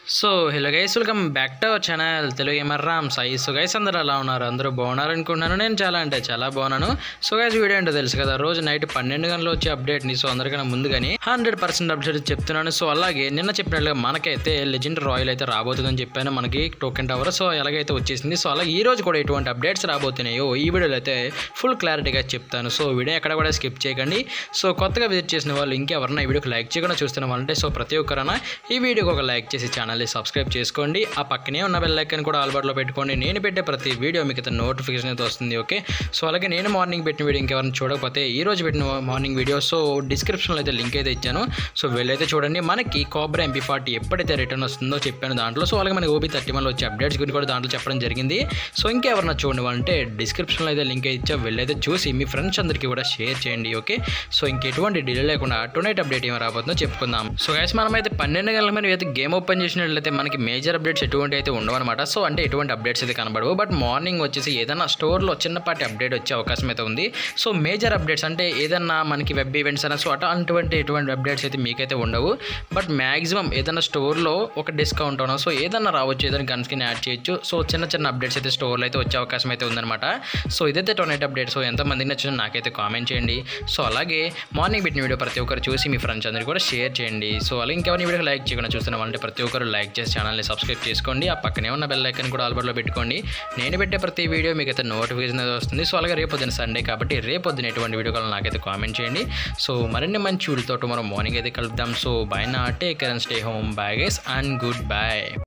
so hello guys welcome back to our channel Telugu gamer Ram Sai so guys అందరూ ఎలా ఉన్నారు అందరూ బాగున్నారు అనుకుంటున్నాను నేను చాలా అంటే చాలా బాగున్నాను సో గైస్ వీడియో ఏంటో తెలుసు కదా రోజు నైట్ పన్నెండు గంటలు వచ్చే అప్డేట్ని సో అందరికన్నా ముందుగానే హండ్రెడ్ పర్సెంట్ అప్డేట్ చెప్తున్నాను సో అలాగే నిన్న చెప్పినట్లుగా మనకైతే లెజెండ్ రాయల్ అయితే రాబోతుందని చెప్పాను మనకి టోకెన్ టవర్ సో ఎలాగైతే వచ్చేసింది సో అలాగే ఈ రోజు కూడా ఎటువంటి అప్డేట్స్ రాబోతున్నాయో ఈ వీడియోలో అయితే ఫుల్ క్లారిటీగా చెప్తాను సో వీడియో ఎక్కడ కూడా స్కిప్ చేయకండి సో కొత్తగా విజిట్ చేసిన వాళ్ళు ఇంకెవరన్నా ఈ వీడియోకి లైక్ చేయకుండా చూస్తున్న వాళ్ళంటే సో ప్రతి ఒక్కరైనా ఈ వీడియోకి ఒక లైక్ చేసి ఛానల్ని సబ్స్క్రైబ్ చేసుకోండి ఆ పక్కనే ఉన్న బెల్ ఐకాన్ కూడా ఆల్బర్ట్లో పెట్టుకోండి నేను పెట్టే ప్రతి వీడియో మీకు అయితే నోటిఫికేషన్ అయితే వస్తుంది ఓకే సో అలాగే నేను మార్నింగ్ పెట్టిన వీడియో ఇంకెవరైనా చూడకపోతే ఈ రోజు పెట్టిన మార్నింగ్ వీడియో సో డిస్క్రిప్షన్లో అయితే లింక్ అయితే ఇచ్చాను సో వెళ్ళైతే చూడండి మనకి కోబ్రా ఎంపీ ఫార్టీ ఎప్పుడైతే రిటర్న్ వస్తుందో చెప్పాను దాంట్లో సో అలాగే మనకి ఓబీ థర్టీ వన్లో వచ్చే అప్డేట్స్ గురించి కూడా దాంట్లో చెప్పడం జరిగింది సో ఇంకెవరన్నా చూడండి అంటే డిస్క్రిప్షన్లో అయితే లింక్ ఇచ్చా వెళ్ళైతే చూసి మీ ఫ్రెండ్స్ అందరికీ కూడా షేర్ చేయండి ఓకే సో ఇంకెటువంటి డిలే లేకుండా టొనైట్ అప్డేట్ ఏమి రాబోతుందో చెప్పుకుందాం సో గైస్ మనమైతే పన్నెండు గంటల మీద అయితే గేమ్ ఓపెన్ చేసినట్లయితే మనకి మేజర్ అప్డేట్స్ ఎటువంటి అయితే ఉండవు అనమాట సో అంటే ఎటువంటి అప్డేట్స్ అయితే కనబడవు బట్ మార్నింగ్ వచ్చేసి ఏదైనా స్టోర్లో చిన్నపాటి అప్డేట్ వచ్చే అవకాశం అయితే ఉంది సో మేజర్ అప్డేట్స్ అంటే ఏదన్నా మనకి వెబ్ ఈవెంట్స్ అయినా సో అటువంటి ఎటువంటి అప్డేట్స్ అయితే మీకైతే ఉండవు బట్ మ్యాక్సిమం ఏదైనా స్టోర్లో ఒక డిస్కౌంట్ అవునా సో ఏదన్నా రావచ్చు ఏదైనా గన్ స్కిన్ యాడ్ చేయొచ్చు సో చిన్న చిన్న అప్డేట్స్ అయితే స్టోర్లో అయితే వచ్చే అవకాశం అయితే ఉందన్నమాట సో ఇదైతే టొనైట్ అప్డేట్ సో ఎంతమందికి నచ్చిందో నాకైతే కామెంట్ చేయండి సో అలాగే మార్నింగ్ పెట్టిన వీడియో ప్రతి ఒక్కరు చూసి మీ ఫ్రెండ్స్ అందరికీ కూడా షేర్ చేయండి సో అలాగే ఇంకెవరిని వీడియో లైక్ చేయకుండా చూస్తున్న వాళ్ళంటే ప్రతి ఒక్కరు లైక్ చేసి ఛానల్ని సబ్స్క్రైబ్ చేసుకోండి ఆ పక్కనే ఉన్న బెల్ ఐకన్ కూడా ఆల్బర్లో పెట్టుకోండి నేను పెట్టే ప్రతి వీడియో మీకు అయితే నోటిఫికేషన్ అయితే వస్తుంది సో అలాగే రేపొద్దున సండే కాబట్టి రేపొద్దున ఎటువంటి వీడియో కావాలి నాకైతే కామెంట్ చేయండి సో మరిన్ని మంచి వీడియోతో మనం మార్నింగ్ అయితే కలుద్దాం సో బై నా take and stay home bye guys and good by